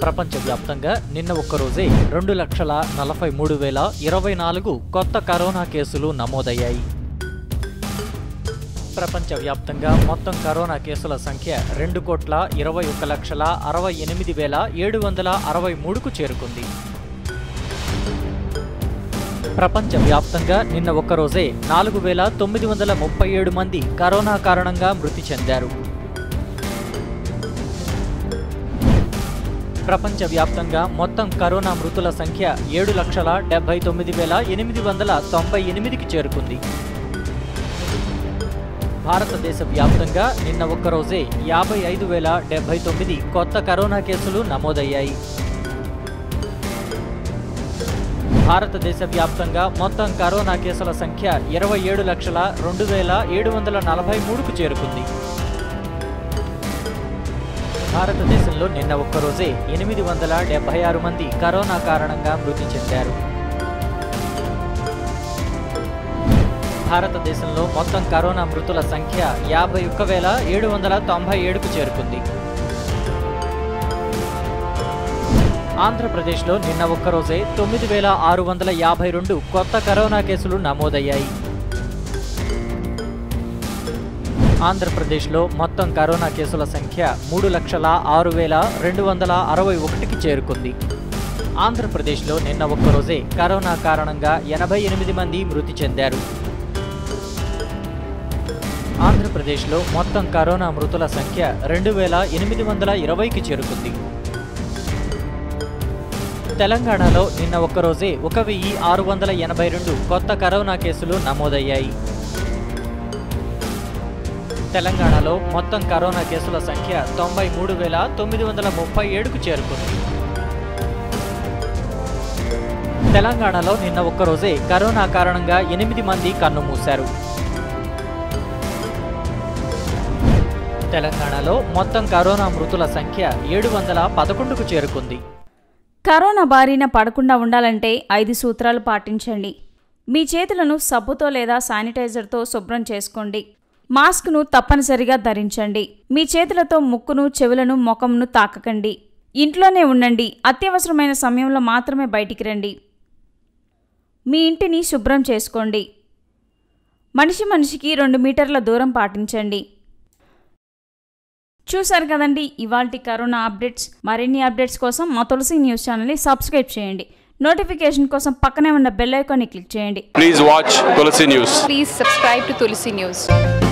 ప్రపంచవ్యాప్తంగా నిన్న ఒక్కరోజే రెండు లక్షల నలభై మూడు వేల ఇరవై నాలుగు కొత్త కరోనా కేసులు నమోదయ్యాయి ప్రపంచవ్యాప్తంగా మొత్తం కరోనా కేసుల సంఖ్య రెండు కోట్ల ఇరవై ఒక్క లక్షల అరవై ఎనిమిది వేల ఏడు వందల అరవై మూడుకు చేరుకుంది ప్రపంచవ్యాప్తంగా నిన్న ఒక్కరోజే నాలుగు వేల తొమ్మిది వందల ముప్పై ఏడు మంది కరోనా కారణంగా మృతి చెందారు ప్రపంచవ్యాప్తంగా మొత్తం కరోనా మృతుల సంఖ్య ఏడు లక్షల డెబ్బై తొమ్మిది వేల ఎనిమిది వందల తొంభై ఎనిమిదికి చేరుకుంది భారతదేశ వ్యాప్తంగా నిన్న ఒక్కరోజే యాభై ఐదు వేల డెబ్బై తొమ్మిది కొత్త కరోనా కేసులు నమోదయ్యాయి భారతదేశ వ్యాప్తంగా మొత్తం కరోనా కేసుల సంఖ్య ఇరవై ఏడు లక్షల రెండు వేల ఏడు వందల నలభై మూడుకు చేరుకుంది భారతదేశంలో నిన్న ఒక్కరోజే ఎనిమిది వందల డెబ్బై ఆరు మంది కరోనా కారణంగా మృతి చెందారు భారతదేశంలో మొత్తం కరోనా మృతుల సంఖ్య యాభై ఒక్క వేల ఏడు వందల తొంభై ఏడుకు చేరుకుంది ఆంధ్రప్రదేశ్లో నిన్న ఒక్కరోజే తొమ్మిది వేల ఆరు వందల యాభై రెండు కొత్త కరోనా కేసులు నమోదయ్యాయి ఆంధ్రప్రదేశ్లో మొత్తం కరోనా కేసుల సంఖ్య మూడు లక్షల ఆరు వేల రెండు వందల అరవై ఒకటికి చేరుకుంది ఆంధ్రప్రదేశ్లో నిన్న ఒక్కరోజే కరోనా కారణంగా ఎనభై ఎనిమిది మంది మృతి చెందారు ఆంధ్రప్రదేశ్లో మొత్తం కరోనా మృతుల సంఖ్య రెండు వేల ఎనిమిది వందల ఇరవైకి చేరుకుంది తెలంగాణలో నిన్న ఒక్కరోజే ఒక వెయ్యి ఆరు వందల ఎనభై రెండు కొత్త కరోనా కేసులు నమోదయ్యాయి తెలంగాణలో మొత్తం కరోనా కేసుల సంఖ్య తొంభై మూడు వేల తొమ్మిది వందల ముప్పై ఏడుకు చేరుకుంది తెలంగాణలో నిన్న ఒక్కరోజే కరోనా కారణంగా ఎనిమిది మంది కన్నుమూశారు తెలంగాణలో మొత్తం కరోనా మృతుల సంఖ్య ఏడు వందల పదకొండుకు చేరుకుంది కరోనా బారిన పడకుండా ఉండాలంటే ఐదు సూత్రాలు పాటించండి మీ చేతులను సబ్బుతో లేదా శానిటైజర్తో శుభ్రం చేసుకోండి మాస్క్ను తప్పనిసరిగా ధరించండి మీ చేతులతో ముక్కును చెవులను ముఖంను తాకకండి ఇంట్లోనే ఉండండి అత్యవసరమైన సమయంలో మాత్రమే బయటికి రండి మీ ఇంటిని శుభ్రం చేసుకోండి మనిషి మనిషికి రెండు మీటర్ల దూరం పాటించండి చూశారు కదండి ఇవాల్టి కరోనా అప్డేట్స్ మరిన్ని అప్డేట్స్ కోసం మా తులసి న్యూస్ ఛానల్ని సబ్స్క్రైబ్ చేయండి నోటిఫికేషన్ కోసం పక్కనే ఉన్న బెల్ ఐకాన్ని క్లిక్ చేయండి Please watch Tulsi News. Please subscribe to Tulsi News.